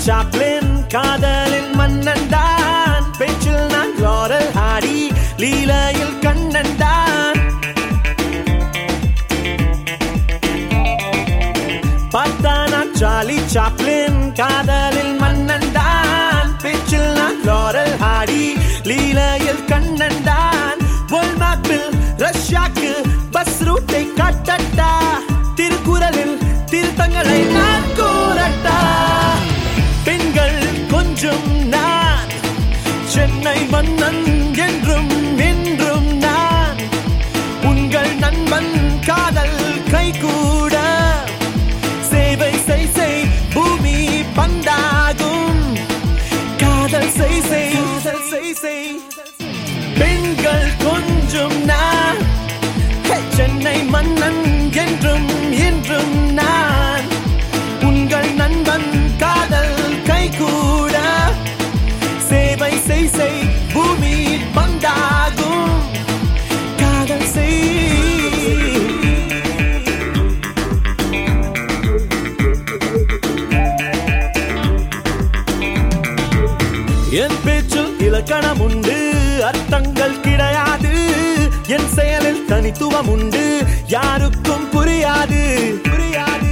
Chaplin காதலின் மன்னன் தான் பேச்சில் நான் லாரல் ஹாடி லீலையில் கண்ணன் தான் பார்த்தானா சார்லி சாப்ளின் காதலில் மன்னன் தான் பேச்சில் நான் லாரல் ஹாடி லீலையில் கண்ணன் தான் மேப்பில் ரஷ்யாக்கு பஸ் ரூட்டை காட்டட்டா திருக்குறளில் திருத்தங்களை நான் கூறட்டா பெண்கள் கொஞ்சம் நான் சென்னை மன்னன் என்றும் என்றும் நான் உங்கள் நண்பன் காதல் கை கூட சேவை செய் செய் பூமி பந்தாகும் காதல் செய் செய் காதல் செய் செய் பெண்கள் கொஞ்சம் நான் ஹே, சென்னை மன்னன் என்றும் என்றும் நான் உங்கள் நண்பன் காதல் கை கூட சேவை செய் செய் பூமி பந்தாகும் காதல் செய் என் பேச்சில் இலக்கணம் உண்டு அர்த்தங்கள் கிடையாது என் செயலில் தனித்துவம் உண்டு யாருக்கும் புரியாது புரியாது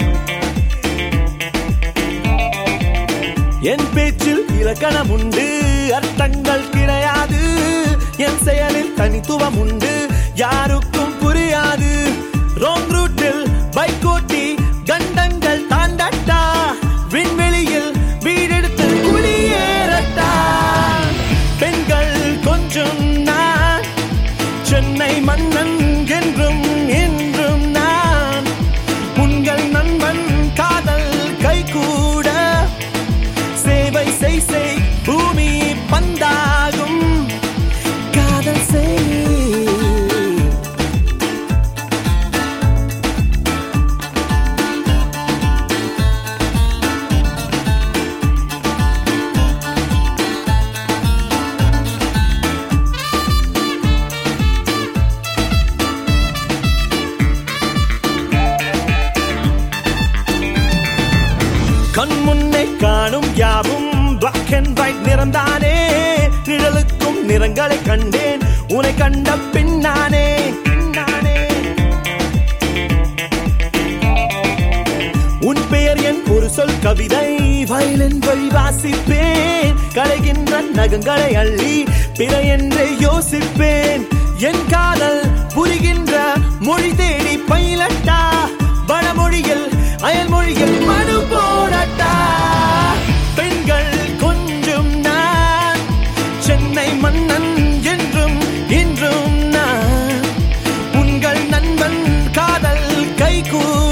என் பேச்சில் இலக்கணம் உண்டு அர்த்தங்கள் கிடையாது என் செயலில் தனித்துவம் உண்டு யாருக்கும் புரியாது ரோங் ரூட்டில் பைக் ஓட்டி கண்டங்கள் தாண்டட்டா விண்வெளியில் வீடெடுத்து குடியேறட்டா பெண்கள் கொஞ்சம் நான் சென்னை மன்னன் என்றும் என்றும் நான் உங்கள் நண்பன் காதல் கை கூட சேவை செய் செய் பூமி பந்தாகும் காதல் செய் கண் முன்னே காணும் யாவும் பிளாக் அண்ட் ஒயிட் நிறம்தானே நிழலுக்கும் நிறங்களை கண்டேன் உன்னை கண்ட பின்னானே பின்னானே உன் பெயர் என் ஒரு சொல் கவிதை வயலின் வழி வாசிப்பேன் களைகின்ற நகங்களை அள்ளி பிற என்றே யோசிப்பேன் என் காதல் புரிகின்ற மொழி தேடி பயிலட்டா வடமொழியில் அயல்மொழியில் மனு போடட்டா பெண்கள் கொஞ்சம் நான் சென்னை மன்னன் என்றும் என்றும் நான் உங்கள் நண்பன் காதல் கை கூட